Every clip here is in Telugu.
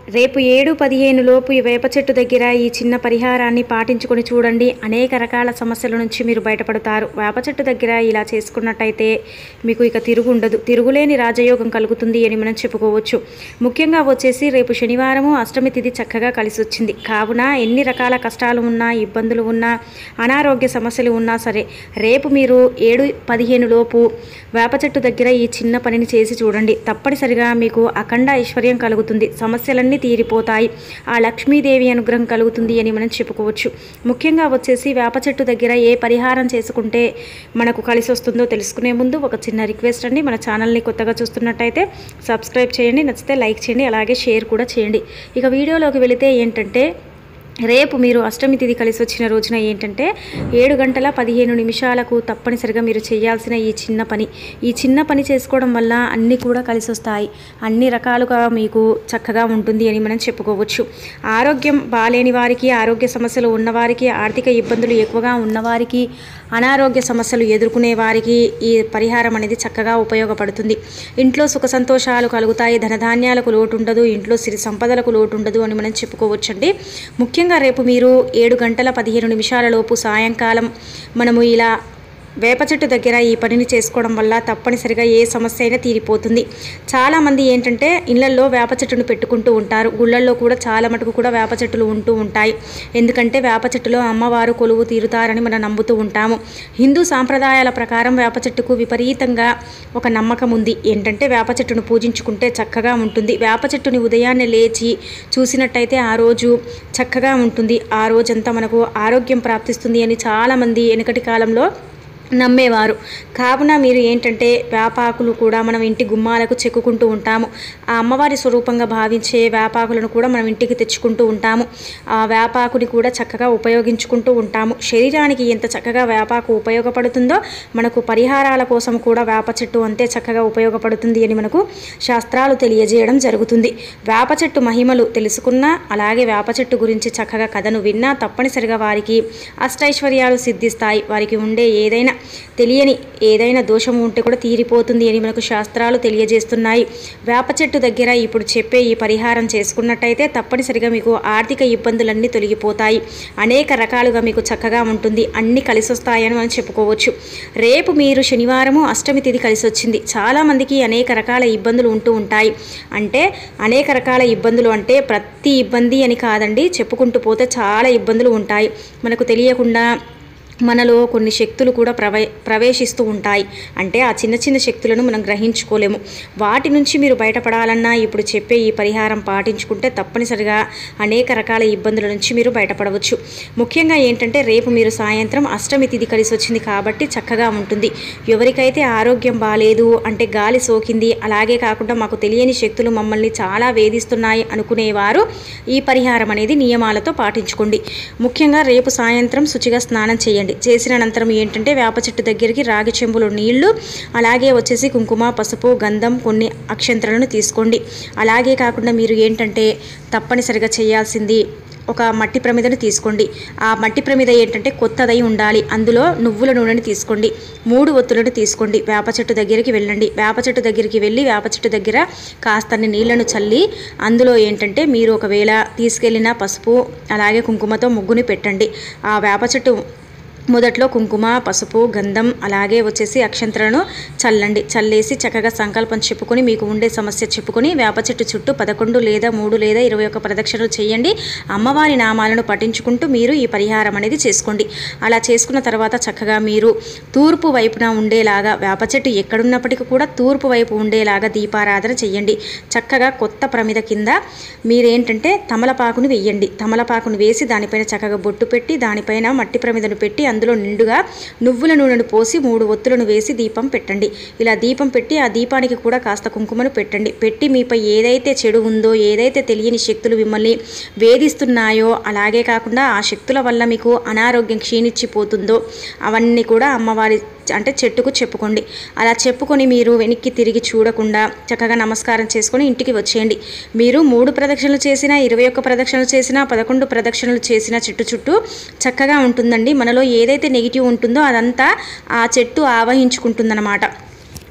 రేపు ఏడు పదిహేను లోపు ఈ వేప చెట్టు దగ్గర ఈ చిన్న పరిహారాన్ని పాటించుకొని చూడండి అనేక రకాల సమస్యల నుంచి మీరు బయటపడతారు వేప చెట్టు దగ్గర ఇలా చేసుకున్నట్టయితే మీకు ఇక తిరుగు ఉండదు తిరుగులేని రాజయోగం కలుగుతుంది అని మనం చెప్పుకోవచ్చు ముఖ్యంగా వచ్చేసి రేపు శనివారము అష్టమి తిథి చక్కగా కలిసి వచ్చింది కావున ఎన్ని రకాల కష్టాలు ఉన్నా ఇబ్బందులు ఉన్నా అనారోగ్య సమస్యలు ఉన్నా సరే రేపు మీరు ఏడు పదిహేను లోపు వేప చెట్టు దగ్గర ఈ చిన్న పనిని చేసి చూడండి తప్పనిసరిగా మీకు అఖండ ఐశ్వర్యం కలుగుతుంది సమస్యలన్నీ తీరిపోతాయి ఆ లక్ష్మీదేవి అనుగ్రహం కలుగుతుంది అని మనం చెప్పుకోవచ్చు ముఖ్యంగా వచ్చేసి వేప చెట్టు దగ్గర ఏ పరిహారం చేసుకుంటే మనకు కలిసి వస్తుందో తెలుసుకునే ముందు ఒక చిన్న రిక్వెస్ట్ అండి మన ఛానల్ని కొత్తగా చూస్తున్నట్టయితే సబ్స్క్రైబ్ చేయండి నచ్చితే లైక్ చేయండి అలాగే షేర్ కూడా చేయండి ఇక వీడియోలోకి వెళితే ఏంటంటే రేపు మీరు అష్టమి తిథి కలిసి వచ్చిన రోజున ఏంటంటే ఏడు గంటల పదిహేను నిమిషాలకు తప్పనిసరిగా మీరు చేయాల్సిన ఈ చిన్న పని ఈ చిన్న పని చేసుకోవడం వల్ల అన్నీ కూడా కలిసి వస్తాయి అన్ని రకాలుగా మీకు చక్కగా ఉంటుంది అని మనం చెప్పుకోవచ్చు ఆరోగ్యం బాలేని వారికి ఆరోగ్య సమస్యలు ఉన్నవారికి ఆర్థిక ఇబ్బందులు ఎక్కువగా ఉన్నవారికి అనారోగ్య సమస్యలు ఎదుర్కొనే వారికి ఈ పరిహారం అనేది చక్కగా ఉపయోగపడుతుంది ఇంట్లో సుఖ సంతోషాలు కలుగుతాయి ధనధాన్యాలకు లోటు ఉండదు ఇంట్లో సిరి సంపదలకు లోటు ఉండదు అని మనం చెప్పుకోవచ్చండి ముఖ్యంగా రేపు మీరు ఏడు గంటల పదిహేను నిమిషాల లోపు సాయంకాలం మనము ఇలా వేప చెట్టు దగ్గర ఈ పనిని చేసుకోవడం వల్ల తప్పనిసరిగా ఏ సమస్య అయినా తీరిపోతుంది చాలామంది ఏంటంటే ఇళ్లల్లో వేప చెట్టును పెట్టుకుంటూ ఉంటారు గుళ్ళల్లో కూడా చాలా మటుకు కూడా వేప చెట్టులు ఉంటూ ఉంటాయి ఎందుకంటే వేప చెట్టులో అమ్మవారు కొలువు తీరుతారని మనం నమ్ముతూ ఉంటాము హిందూ సాంప్రదాయాల ప్రకారం వేప చెట్టుకు విపరీతంగా ఒక నమ్మకం ఉంది ఏంటంటే వేప చెట్టును పూజించుకుంటే చక్కగా ఉంటుంది వేప చెట్టుని ఉదయాన్నే లేచి చూసినట్టయితే ఆ రోజు చక్కగా ఉంటుంది ఆ రోజంతా మనకు ఆరోగ్యం ప్రాప్తిస్తుంది అని చాలామంది వెనుకటి కాలంలో నమ్మేవారు కావున మీరు ఏంటంటే వేపాకులు కూడా మనం ఇంటి గుమ్మాలకు చెక్కుకుంటూ ఉంటాము ఆ అమ్మవారి స్వరూపంగా భావించే వేపాకులను కూడా మనం ఇంటికి తెచ్చుకుంటూ ఉంటాము ఆ వేపాకుని కూడా చక్కగా ఉపయోగించుకుంటూ ఉంటాము శరీరానికి ఎంత చక్కగా వేపాకు ఉపయోగపడుతుందో మనకు పరిహారాల కోసం కూడా వేప చెట్టు అంతే చక్కగా ఉపయోగపడుతుంది అని మనకు శాస్త్రాలు తెలియజేయడం జరుగుతుంది వేప చెట్టు మహిమలు తెలుసుకున్నా అలాగే వేప చెట్టు గురించి చక్కగా కథను విన్నా తప్పనిసరిగా వారికి అష్టైశ్వర్యాలు సిద్ధిస్తాయి వారికి ఉండే ఏదైనా తెలియని ఏదైనా దోషం ఉంటే కూడా తీరిపోతుంది అని మనకు శాస్త్రాలు తెలియజేస్తున్నాయి వేప చెట్టు దగ్గర ఇప్పుడు చెప్పే ఈ పరిహారం చేసుకున్నట్టయితే తప్పనిసరిగా మీకు ఆర్థిక ఇబ్బందులన్నీ తొలగిపోతాయి అనేక రకాలుగా మీకు చక్కగా ఉంటుంది అన్నీ కలిసి వస్తాయని మనం చెప్పుకోవచ్చు రేపు మీరు శనివారము అష్టమి తిథి కలిసి వచ్చింది చాలామందికి అనేక రకాల ఇబ్బందులు ఉంటూ ఉంటాయి అంటే అనేక రకాల ఇబ్బందులు అంటే ప్రతి ఇబ్బంది అని కాదండి చెప్పుకుంటూ పోతే చాలా ఇబ్బందులు ఉంటాయి మనకు తెలియకుండా మనలో కొన్ని శక్తులు కూడా ప్రవే ప్రవేశిస్తూ ఉంటాయి అంటే ఆ చిన్న చిన్న శక్తులను మనం గ్రహించుకోలేము వాటి నుంచి మీరు బయటపడాలన్నా ఇప్పుడు చెప్పే ఈ పరిహారం పాటించుకుంటే తప్పనిసరిగా అనేక రకాల ఇబ్బందుల నుంచి మీరు బయటపడవచ్చు ముఖ్యంగా ఏంటంటే రేపు మీరు సాయంత్రం అష్టమి తిథి కలిసి వచ్చింది కాబట్టి చక్కగా ఉంటుంది ఎవరికైతే ఆరోగ్యం బాగాలేదు అంటే గాలి సోకింది అలాగే కాకుండా మాకు తెలియని శక్తులు మమ్మల్ని చాలా వేధిస్తున్నాయి అనుకునేవారు ఈ పరిహారం అనేది నియమాలతో పాటించుకోండి ముఖ్యంగా రేపు సాయంత్రం శుచిగా స్నానం చేయండి చేసిన అనంతరం ఏంటంటే వేప చెట్టు దగ్గరికి రాగి చెంబులో నీళ్లు అలాగే వచ్చేసి కుంకుమ పసుపు గంధం కొన్ని అక్షంతలను తీసుకోండి అలాగే కాకుండా మీరు ఏంటంటే తప్పనిసరిగా చేయాల్సింది ఒక మట్టి ప్రమిదను తీసుకోండి ఆ మట్టి ప్రమిద ఏంటంటే కొత్తదై ఉండాలి అందులో నువ్వుల నూనెని తీసుకోండి మూడు ఒత్తులను తీసుకోండి వేప చెట్టు దగ్గరికి వెళ్ళండి వేప చెట్టు దగ్గరికి వెళ్ళి వేప చెట్టు దగ్గర కాస్తన్ని నీళ్లను చల్లి అందులో ఏంటంటే మీరు ఒకవేళ తీసుకెళ్ళిన పసుపు అలాగే కుంకుమతో ముగ్గుని పెట్టండి ఆ వేప చెట్టు మొదట్లో కుంకుమ పసుపు గంధం అలాగే వచ్చేసి అక్షంతలను చల్లండి చల్లేసి చక్కగా సంకల్పం చెప్పుకొని మీకు ఉండే సమస్య చెప్పుకొని వేప చెట్టు చుట్టూ పదకొండు లేదా మూడు లేదా ఇరవై ఒక్క ప్రదక్షిణలు చేయండి అమ్మవారి నామాలను పఠించుకుంటూ మీరు ఈ పరిహారం అనేది చేసుకోండి అలా చేసుకున్న తర్వాత చక్కగా మీరు తూర్పు వైపున ఉండేలాగా వేప చెట్టు ఎక్కడున్నప్పటికీ కూడా తూర్పు వైపు ఉండేలాగా దీపారాధన చేయండి చక్కగా కొత్త ప్రమిద కింద మీరేంటంటే తమలపాకును వేయండి తమలపాకును వేసి దానిపైన చక్కగా బొట్టు పెట్టి దానిపైన మట్టి ప్రమిదను పెట్టి అందులో నిండుగా నువ్వుల నూనెను పోసి మూడు ఒత్తులను వేసి దీపం పెట్టండి ఇలా దీపం పెట్టి ఆ దీపానికి కూడా కాస్త కుంకుమను పెట్టండి పెట్టి మీపై ఏదైతే చెడు ఉందో ఏదైతే తెలియని శక్తులు మిమ్మల్ని వేధిస్తున్నాయో అలాగే కాకుండా ఆ శక్తుల వల్ల మీకు అనారోగ్యం క్షీణించిపోతుందో అవన్నీ కూడా అమ్మవారి అంటే చెట్టుకు చెప్పుకోండి అలా చెప్పుకొని మీరు వెనక్కి తిరిగి చూడకుండా చక్కగా నమస్కారం చేసుకొని ఇంటికి వచ్చేయండి మీరు మూడు ప్రదక్షిణలు చేసినా ఇరవై ఒక్క ప్రదక్షిణలు చేసినా పదకొండు ప్రదక్షిణలు చేసినా చెట్టు చుట్టూ చక్కగా ఉంటుందండి మనలో ఏదైతే నెగిటివ్ ఉంటుందో అదంతా ఆ చెట్టు ఆవహించుకుంటుందన్నమాట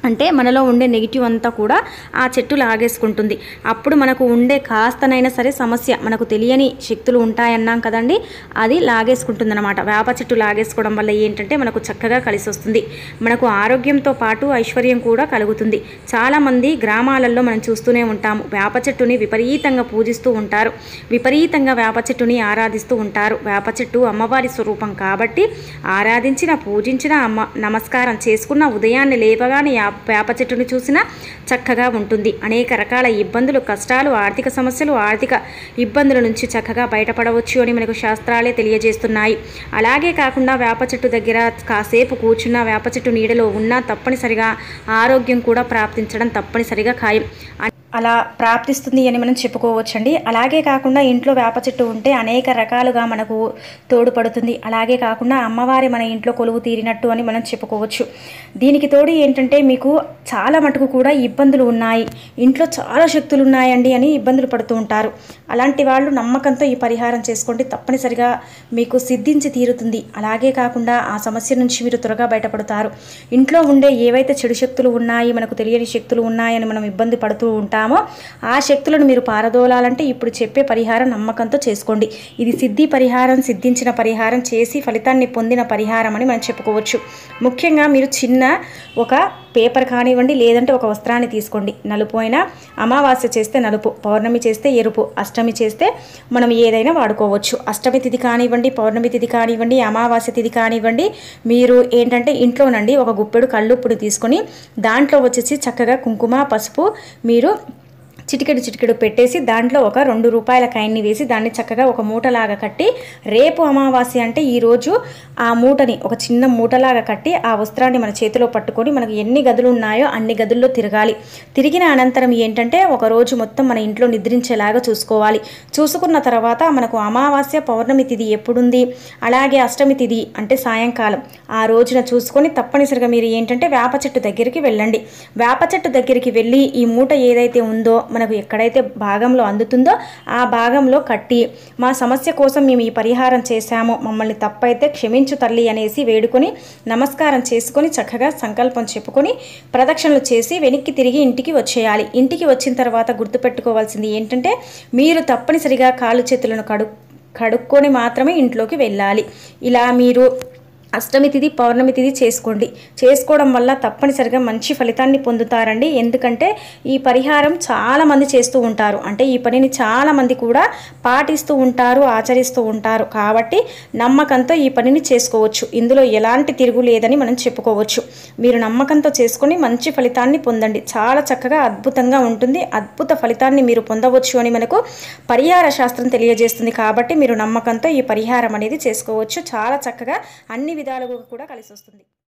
అంటే మనలో ఉండే నెగిటివ్ అంతా కూడా ఆ చెట్టు లాగేసుకుంటుంది అప్పుడు మనకు ఉండే కాస్తనైనా సరే సమస్య మనకు తెలియని శక్తులు ఉంటాయన్నాం కదండి అది లాగేసుకుంటుంది అనమాట వేప చెట్టు లాగేసుకోవడం వల్ల ఏంటంటే మనకు చక్కగా కలిసి వస్తుంది మనకు ఆరోగ్యంతో పాటు ఐశ్వర్యం కూడా కలుగుతుంది చాలామంది గ్రామాలలో మనం చూస్తూనే ఉంటాము వేప చెట్టుని విపరీతంగా పూజిస్తూ ఉంటారు విపరీతంగా వేప చెట్టుని ఆరాధిస్తూ ఉంటారు వేప చెట్టు అమ్మవారి స్వరూపం కాబట్టి ఆరాధించిన పూజించిన అమ్మ నమస్కారం చేసుకున్న ఉదయాన్నే లేవగానే ఆ వేప చెట్టును చూసినా చక్కగా ఉంటుంది అనేక రకాల ఇబ్బందులు కష్టాలు ఆర్థిక సమస్యలు ఆర్థిక ఇబ్బందుల నుంచి చక్కగా బయటపడవచ్చు అని మనకు శాస్త్రాలే తెలియజేస్తున్నాయి అలాగే కాకుండా వేప చెట్టు దగ్గర కాసేపు కూర్చున్న వేప చెట్టు నీడలో ఉన్నా తప్పనిసరిగా ఆరోగ్యం కూడా ప్రాప్తించడం తప్పనిసరిగా ఖాయం అలా ప్రాప్తిస్తుంది అని మనం చెప్పుకోవచ్చండి అలాగే కాకుండా ఇంట్లో వేప చెట్టు ఉంటే అనేక రకాలుగా మనకు తోడ్పడుతుంది అలాగే కాకుండా అమ్మవారి మన ఇంట్లో కొలువు తీరినట్టు అని మనం చెప్పుకోవచ్చు దీనికి తోడు ఏంటంటే మీకు చాలా మటుకు కూడా ఇబ్బందులు ఉన్నాయి ఇంట్లో చాలా శక్తులు ఉన్నాయండి అని ఇబ్బందులు పడుతూ ఉంటారు అలాంటి వాళ్ళు నమ్మకంతో ఈ పరిహారం చేసుకోండి తప్పనిసరిగా మీకు సిద్ధించి తీరుతుంది అలాగే కాకుండా ఆ సమస్య నుంచి మీరు త్వరగా బయటపడతారు ఇంట్లో ఉండే ఏవైతే చెడు శక్తులు ఉన్నాయి మనకు తెలియని శక్తులు ఉన్నాయని మనం ఇబ్బంది పడుతూ ఉంటామో ఆ శక్తులను మీరు పారదోలాలంటే ఇప్పుడు చెప్పే పరిహారం నమ్మకంతో చేసుకోండి ఇది సిద్ధి పరిహారం సిద్ధించిన పరిహారం చేసి ఫలితాన్ని పొందిన పరిహారం అని మనం చెప్పుకోవచ్చు ముఖ్యంగా మీరు చిన్న ఒక పేపర్ కానివ్వండి లేదంటే ఒక వస్త్రాన్ని తీసుకోండి నలుపు అయినా అమావాస్య చేస్తే నలుపు పౌర్ణమి చేస్తే ఎరుపు అష్టమి చేస్తే మనం ఏదైనా వాడుకోవచ్చు అష్టమి తిథి కానివ్వండి పౌర్ణమి తిథి కానివ్వండి అమావాస్య తిథి కానివ్వండి మీరు ఏంటంటే ఇంట్లోనండి ఒక గుప్పెడు కళ్ళుప్పుడు తీసుకొని దాంట్లో వచ్చేసి చక్కగా కుంకుమ పసుపు మీరు చిటికెడు చిటికెడు పెట్టేసి దాంట్లో ఒక రెండు రూపాయల కాయిన్ని వేసి దాన్ని చక్కగా ఒక మూటలాగా కట్టి రేపు అమావాస్య అంటే ఈరోజు ఆ మూటని ఒక చిన్న మూటలాగా కట్టి ఆ వస్త్రాన్ని మన చేతిలో పట్టుకొని మనకు ఎన్ని గదులు ఉన్నాయో అన్ని గదుల్లో తిరగాలి తిరిగిన అనంతరం ఏంటంటే ఒక రోజు మొత్తం మన ఇంట్లో నిద్రించేలాగా చూసుకోవాలి చూసుకున్న తర్వాత మనకు అమావాస్య పౌర్ణమి తిథి ఎప్పుడుంది అలాగే అష్టమి తిథి అంటే సాయంకాలం ఆ రోజున చూసుకొని తప్పనిసరిగా మీరు ఏంటంటే వేప చెట్టు దగ్గరికి వెళ్ళండి వేప చెట్టు దగ్గరికి వెళ్ళి ఈ మూట ఏదైతే ఉందో మనకు ఎక్కడైతే భాగంలో అందుతుందో ఆ భాగంలో కట్టి మా సమస్య కోసం మేము ఈ పరిహారం చేశాము మమ్మల్ని తప్పైతే క్షమించు తల్లి అనేసి వేడుకొని నమస్కారం చేసుకొని చక్కగా సంకల్పం చెప్పుకొని ప్రదక్షిణలు చేసి వెనక్కి తిరిగి ఇంటికి వచ్చేయాలి ఇంటికి వచ్చిన తర్వాత గుర్తుపెట్టుకోవాల్సింది ఏంటంటే మీరు తప్పనిసరిగా కాళ్ళు చేతులను కడు కడుక్కొని మాత్రమే ఇంట్లోకి వెళ్ళాలి ఇలా మీరు అష్టమి తిథి పౌర్ణమి తిథి చేసుకోండి చేసుకోవడం వల్ల తప్పనిసరిగా మంచి ఫలితాన్ని పొందుతారండి ఎందుకంటే ఈ పరిహారం చాలా మంది చేస్తూ ఉంటారు అంటే ఈ పనిని చాలా మంది కూడా పాటిస్తూ ఉంటారు ఆచరిస్తూ ఉంటారు కాబట్టి నమ్మకంతో ఈ పనిని చేసుకోవచ్చు ఇందులో ఎలాంటి తిరుగు లేదని మనం చెప్పుకోవచ్చు మీరు నమ్మకంతో చేసుకొని మంచి ఫలితాన్ని పొందండి చాలా చక్కగా అద్భుతంగా ఉంటుంది అద్భుత ఫలితాన్ని మీరు పొందవచ్చు అని మనకు పరిహార శాస్త్రం తెలియజేస్తుంది కాబట్టి మీరు నమ్మకంతో ఈ పరిహారం అనేది చేసుకోవచ్చు చాలా చక్కగా అన్ని విధాలుగా కూడా కలిసి వస్తుంది